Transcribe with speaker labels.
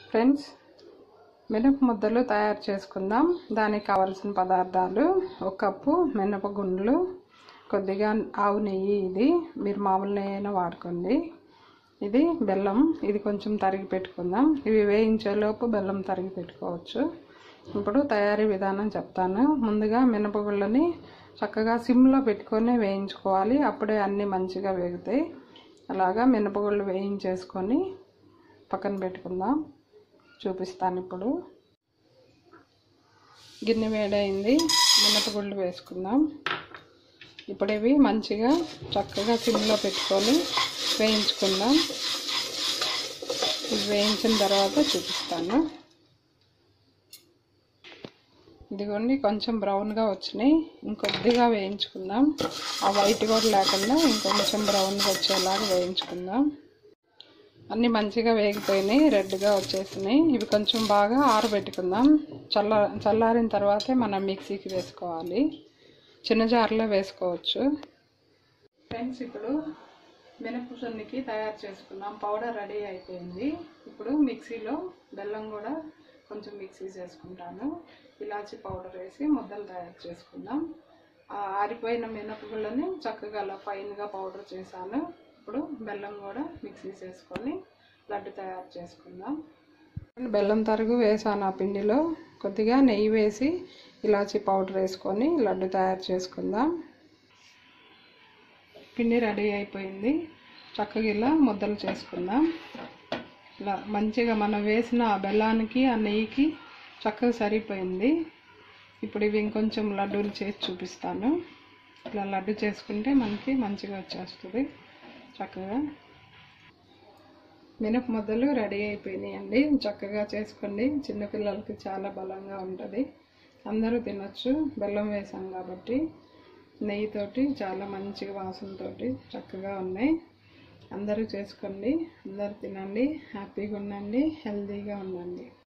Speaker 1: friends మినప ముద్దలు తయారు చేసుకుందాం దానికి కావలసిన పదార్థాలు ఒక కప్పు మినపగుండ్లు కొద్దిగా ఆవు నెయ్యి ఇది మీరు మామూలు నెయ్యి అయినా వాడుకోండి ఇది బెల్లం ఇది కొంచెం తరిగి పెట్టుకుందాం ఇవి వేయించేలోపు బెల్లం తరిగి పెట్టుకోవచ్చు ఇప్పుడు తయారీ విధానం చెప్తాను ముందుగా మినపగుళ్ళని చక్కగా సిమ్లో పెట్టుకొని వేయించుకోవాలి అప్పుడే అన్నీ మంచిగా వేగుతాయి అలాగా మినపగుళ్ళు వేయించేసుకొని పక్కన పెట్టుకుందాం చూపిస్తాను ఇప్పుడు గిన్నె వేడైంది మినపగుళ్ళు వేసుకుందాం ఇప్పుడు ఇవి మంచిగా చక్కగా సిమ్లో పెట్టుకొని వేయించుకుందాం ఇవి వేయించిన తర్వాత చూపిస్తాను ఇదిగోండి కొంచెం బ్రౌన్గా వచ్చినాయి ఇంకొద్దిగా వేయించుకుందాం ఆ వైట్ కూడా లేకుండా ఇంకొంచెం బ్రౌన్గా వచ్చేలాగా వేయించుకుందాం అన్నీ మంచిగా వేగిపోయినాయి రెడ్గా వచ్చేసినాయి ఇవి కొంచెం బాగా ఆరబెట్టుకుందాం చల్ల చల్లారిన తర్వాతే మనం మిక్సీకి వేసుకోవాలి చిన్న జార్లో వేసుకోవచ్చు ఫ్రెండ్స్ ఇప్పుడు మినపసున్నికి తయారు చేసుకున్నాం పౌడర్ రెడీ అయిపోయింది ఇప్పుడు మిక్సీలో బెల్లం కూడా కొంచెం మిక్సీ చేసుకుంటాను ఇలాచి పౌడర్ వేసి ముద్దలు తయారు చేసుకుందాం ఆ ఆరిపోయిన మినపగుళ్ళని చక్కగా అలా ఫైన్గా పౌడర్ చేశాను ఇప్పుడు బెల్లం కూడా మిక్సీ చేసుకొని లడ్డు తయారు చేసుకుందాం బెల్లం తరుగు వేసాను ఆ పిండిలో కొద్దిగా నెయ్యి వేసి ఇలాచి పౌడర్ వేసుకొని లడ్డు తయారు చేసుకుందాం పిండి రెడీ అయిపోయింది చక్కగా ఇలా ముద్దలు చేసుకుందాం ఇలా మంచిగా మనం వేసిన ఆ బెల్లానికి ఆ నెయ్యికి చక్కగా సరిపోయింది ఇప్పుడు ఇవి ఇంకొంచెం లడ్డూలు చేసి చూపిస్తాను ఇలా లడ్డు చేసుకుంటే మనకి మంచిగా వచ్చేస్తుంది చక్కగా మినప ముద్దలు రెడీ అయిపోయినాయండి చక్కగా చేసుకోండి చిన్నపిల్లలకి చాలా బలంగా ఉంటుంది అందరూ తినొచ్చు బెల్లం వేసాం కాబట్టి నెయ్యితోటి చాలా మంచిగా వాసనతోటి చక్కగా ఉన్నాయి అందరూ చేసుకోండి అందరూ తినండి హ్యాపీగా ఉండండి హెల్తీగా ఉండండి